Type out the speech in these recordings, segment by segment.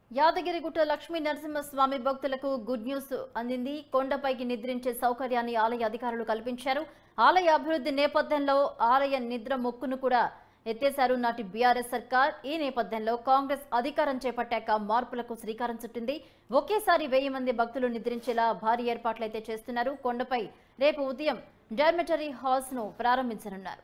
యాదగిరిగుట్ట లక్ష్మీ నరసింహస్వామి భక్తులకు good news అందింది కొండపైకి నిద్రించే సౌకర్యాన్ని ఆలయ అధికారులు కల్పించారు ఆలయ అభివృద్ధి నేపథ్యంలో ఆలయ నిద్ర మొక్కును కూడా ఎత్తేశారు నాటి బీఆర్ఎస్ సర్కార్ ఈ నేపథ్యంలో కాంగ్రెస్ అధికారం చేపట్టాక మార్పులకు శ్రీకారం చుట్టింది ఒకేసారి వెయ్యి మంది భక్తులు నిద్రించేలా భారీ ఏర్పాట్లయితే చేస్తున్నారు కొండపై రేపు ఉదయం డార్మెటరీ హాల్స్ ను ప్రారంభించనున్నారు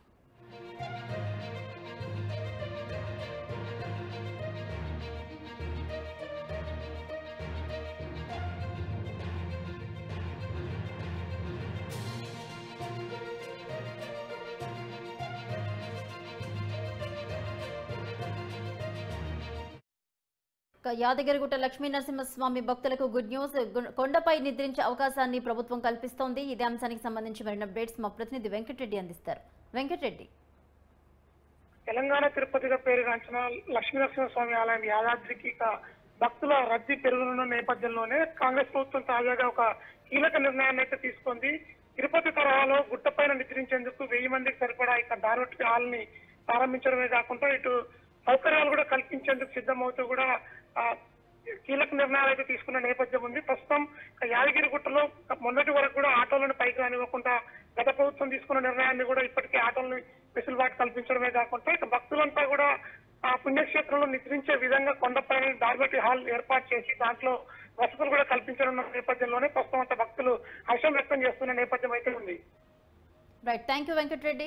ఇక యాదగిరిగుట్ట లక్ష్మీ నరసింహస్వామి భక్తులకు గుడ్ న్యూస్ గు- కొండపై నిద్రించే అవకాశాన్ని ప్రభుత్వం కల్పిస్తోంది ఇదే అంశానికి సంబంధించి మరిన్ని అప్డేట్స్ మా ప్రతినిధి వెంకటరెడ్డి అందిస్తారు వెంకటరెడ్డి తెలంగాణ తిరుపతిగా పేరుగాంచిన లక్ష్మీనరసింహస్వామి ఆలయం యాదాద్రికి ఇక భక్తుల రద్దీ పెరుగుతున్న నేపథ్యంలోనే కాంగ్రెస్ ప్రభుత్వం తాజాగా ఒక కీలక నిర్ణయాన్ని అయితే తీసుకుంది తిరుపతి తరహాలో గుట్టపైన నిద్రించేందుకు వెయ్యి మందికి సరిపడా ఇక డార్మెటరీ హాల్ ని ప్రారంభించడమే కాకుండా ఇటు సౌకర్యాలు కూడా కల్పించేందుకు సిద్ధమవుతూ కూడా ఆ, కీలక నిర్ణయాలు అయితే తీసుకున్న నేపథ్యం ఉంది ప్రస్తుతం ఇక యాదగిరిగుట్టలో మొన్నటి వరకు కూడా ఆటోలను పైకి రానివ్వకుండా గత ప్రభుత్వం తీసుకున్న నిర్ణయాన్ని కూడా ఇప్పటికే ఆటోలను వెసులుబాటు కల్పించడమే కాకుండా ఇక భక్తులంతా కూడా ఆ పుణ్యక్షేత్రంలో నిద్రించే విధంగా కొండపైన డార్మెటరీ హాల్ ఏర్పాటు చేసి దాంట్లో వసతులు కూడా కల్పించనున్న నేపథ్యంలోనే ప్రస్తుతం అంతా భక్తులు హర్షం వ్యక్తం చేస్తున్న నేపథ్యం అయితే ఉంది right thank you Venkatareddy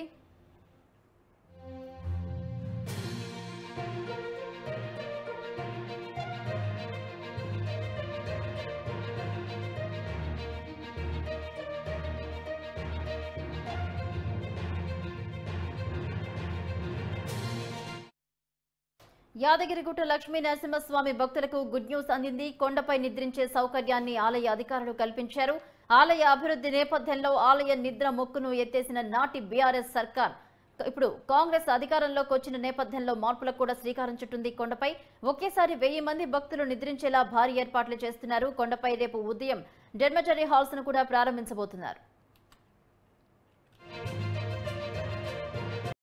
Yadagirigutta Lakshmi Narasimhaswamy భక్తులకు గుడ్ న్యూస్ అందింది కొండపై నిద్రించే సౌకర్యాన్ని ఆలయ అధికారులు కల్పించారు ఆలయ అభివృద్ధి నేపథ్యంలో ఆలయ నిద్ర మొక్కును ఎత్తేసిన నాటి బీఆర్ఎస్ సర్కార్ ఇప్పుడు కాంగ్రెస్ అధికారంలోకి వచ్చిన నేపథ్యంలో మార్పులకు కూడా శ్రీకారం చుట్టింది కొండపై ఒకేసారి వెయ్యి మంది భక్తులు నిద్రించేలా భారీ ఏర్పాట్లు చేస్తున్నారు కొండపై రేపు ఉదయం డెర్మటరీ హాల్స్ ను కూడా ప్రారంభించబోతున్నారు